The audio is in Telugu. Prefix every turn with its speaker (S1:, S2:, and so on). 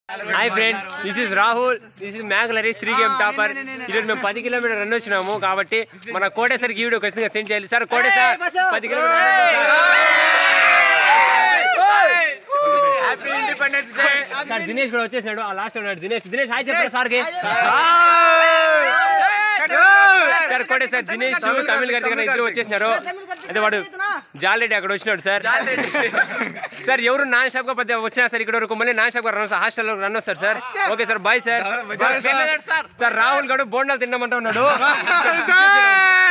S1: hi friend this is Rahul this is మ్యాగ్లరీ త్రీ గేమ్ టాపర్ ఈరోజు మేము పది కిలోమీటర్ రన్ వచ్చినాము కాబట్టి మన కోటేశ్వరికి ఈ వీడియో ఖచ్చితంగా సెండ్ చేయాలి సార్ కోటే సార్ పది kilometre
S2: happy independence day
S1: sir Dinesh కూడా వచ్చేసినాడు ఆ లాస్ట్ ఉన్నాడు దినేష్ దినేష్ హాయ్ చెప్పండి సార్కి సార్ కోటే సార్ దినేష్ తమిళ గారి దగ్గర ఇద్దరు వచ్చేసినారు అదే వాడు జాలరెడ్డి అక్కడ వచ్చినాడు సార్ సార్ ఎవరు నాన్ స్టాప్ గా పెద్ద వచ్చినా సార్ ఇక్కడ వరకు మళ్ళీ నాన్ స్టాప్ గా రన్ హాస్టల్ రన్ వస్తారు sir okay sir bye sir sir Rahul గడు బోండాలు తిన్నామంటా ఉన్నాడు